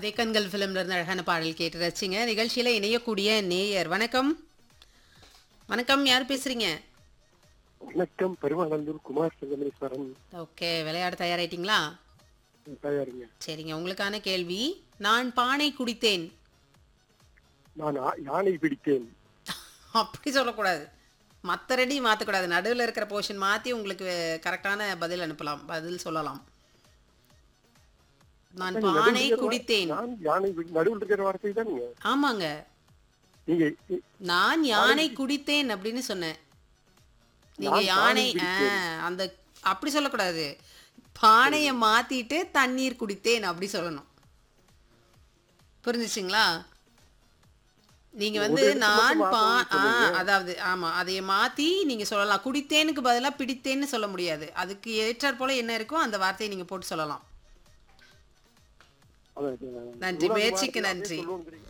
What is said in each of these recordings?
அதே கண்கள் ஃபிலிம்ல இருந்து அழகான பாடல் கேட்டு ரசிங்க நிகழ்ச்சியில இணையக்கூடிய நேயர் வணக்கம் வணக்கம் யார் பேசுறீங்க வணக்கம் பெருமாநல்லூர் குமார் செங்கமேஸ்வரன் ஓகே விளையாட தயாராயிட்டீங்களா தயாரிங்க சரிங்க உங்களுக்கான கேள்வி நான் பானை குடித்தேன் நான் ஆ- யானை பிடித்தேன் அப்படி சொல்லக்கூடாது மற்ற ரெடி மாற்றக்கூடாது நடுவில் இருக்கிற போர்ஷன் மாற்றி உங்களுக்கு கரெக்டான பதில் அனுப்பலாம் பதில் சொல்லலாம் நான் பானை குடித்தேன் நான் யானை பிடி- நடுவில் இருக்கிற வார்த்தை தானுங்க ஆமாங்க நீங்க இ- நான் யானை குடித்தேன் அப்படின்னு சொன்னேன் நீங்க நான் யானை பானை ஆ, அந்த அப்படி சொல்லக்கூடாது பானையை மாத்திட்டு தண்ணீர் குடித்தேன் அப்படி சொல்லணும் புரிஞ்சுச்சுங்களா நீங்க வந்து ஒரு இடத்துல நான் மட்டும் பா மாத்தணும்னு ஆ அதாவது ஆமா அதைய மாத்தி நீங்க சொல்லலாம் குடித்தேனுக்கு பதிலா பிடித்தேன்னு சொல்ல முடியாது அதுக்கு ஏற்றாற் போல என்ன இருக்கோ அந்த வார்த்தையை நீங்க போட்டு சொல்லலாம் அதான், நன்றி, மூணாவது முயற்சிக்கு வார்த்தை நன்றி. சொல்லுவோங்கிறீங்க.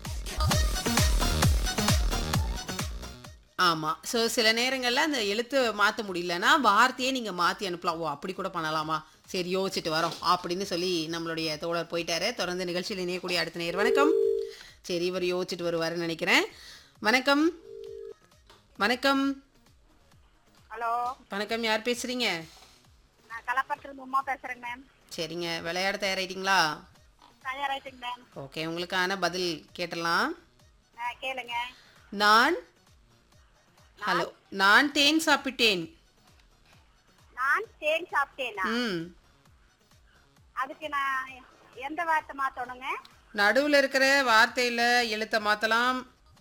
ஆமா ஸோ சில நேரங்கள்ல அந்த எழுத்து மாத்த முடியலன்னா வார்த்தையே நீங்க மாத்தி அனுப்பலாம் ஓ அப்படி கூட பண்ணலாமா சரி யோசிச்சுட்டு வரோம் அப்படின்னு சொல்லி நம்மளுடைய தோழர் போயிட்டாரு தொடர்ந்து நிகழ்ச்சியில் இணையக்கூடிய அடுத்த நேர் வணக்கம் சரி இவர் யோசிச்சுட்டு வருவாருன்னு நினைக்கிறேன் வணக்கம் வணக்கம் ஹலோ வணக்கம் யார் பேசுறீங்க நான் கலப்பட்டிருந்து உமா பேசுறேங்க மேம் சரிங்க விளையாட தயாராயிட்டீங்களா தயாராயிட்டுங்க மேம் ஓகே உங்களுக்கான பதில் கேட்டலாம் ஆ, கேளுங்க நான் ஹலோ நான் தேன் சாப்பிட்டேன் நான் தேன் சாப்பிட்டேனா ம் அதுக்கு நான் எந்த வார்த்தை மாத்தணுங்க நடுவுல இருக்கிற வார்த்தையில எழுத்த மாத்தலாம்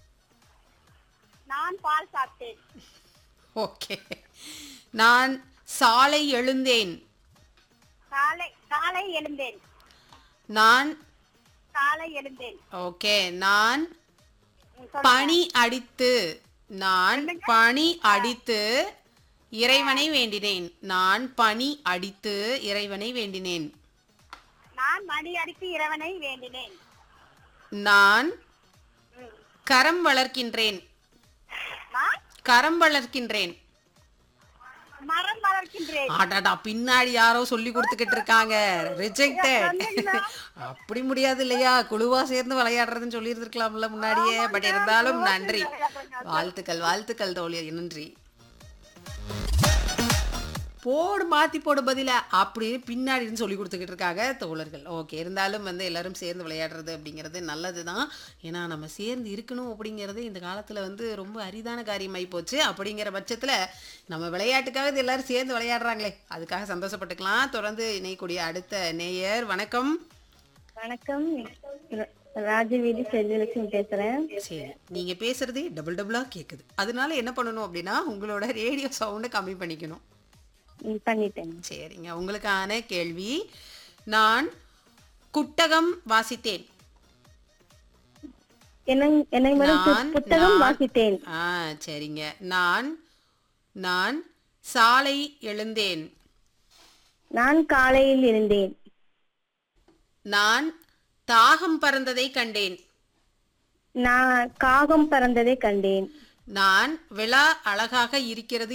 நான் பால் சாப்பிட்டேன் ஓகே நான் சாலை எழுந்தேன் காலை காலை எழுந்தேன் நான் காலை எழுந்தேன் ஓகே நான் ம், சொல்லுங்க. பனி அடித்து நான் பனி அடித்து இறைவனை வேண்டினேன் நான் பனி அடித்து இறைவனை வேண்டினேன் நான் மணி அடித்து இறைவனை வேண்டினேன் நான் ம். கரம் வளர்க்கின்றேன் நான் கரம் வளர்க்கின்றேன் மரம் வளர்க்கின்றேன் அடடா பின்னாடி யாரோ சொல்லி கொடுத்துக்கிட்டு இருக்காங்க ரிஜெக்டட் அப்படி முடியாது இல்லையா குழுவா சேர்ந்து விளையாடுறதுன்னு சொல்லி இருந்திருக்கலாம்ல முன்னாடியே பட் இருந்தாலும் நன்றி வாழ்த்துக்கள் வாழ்த்துக்கள் தோழி நன்றி போடு மாத்தி போடு பதில அப்படின்னு பின்னாடி இருந்து சொல்லி கொடுத்துக்கிட்டு இருக்காங்க தோழர்கள் ஓகே இருந்தாலும் வந்து எல்லாரும் சேர்ந்து விளையாடுறது அப்படிங்கிறது நல்லது தான் ஏன்னா நம்ம சேர்ந்து இருக்கணும் அப்படிங்கிறது இந்த காலத்தில் வந்து ரொம்ப அரிதான காரியமாகி போச்சு அப்படிங்கிற பட்சத்தில் நம்ம விளையாட்டுக்காக இது எல்லாரும் சேர்ந்து விளையாடுறாங்களே அதுக்காக சந்தோஷப்பட்டுக்கலாம் தொடர்ந்து இணையக்கூடிய அடுத்த நேயர் வணக்கம் வணக்கம் ர- ராஜவீதி செல்வலட்சுமி பேசுறேன் சரி நீங்கள் பேசுகிறதே டபுள் டபுளாக கேட்குது அதனால என்ன பண்ணணும் அப்படின்னா உங்களோட ரேடியோ சவுண்டை கம்மி பண்ணிக்கணும் ம், பண்ணிட்டேன் சரிங்க உங்களுக்கான கேள்வி நான் குட்டகம் வாசித்தேன் என்ன என்னை மேடம் நான் புத்தகம் நான்- வாசித்தேன் ஆ சரிங்க நான் நான் சாலை எழுந்தேன் நான் காலையில் இருந்தேன் நான் தாகம் பறந்ததை கண்டேன் நான் காகம் பறந்ததை கண்டேன் நான் விழா அழகாக இருக்கிறது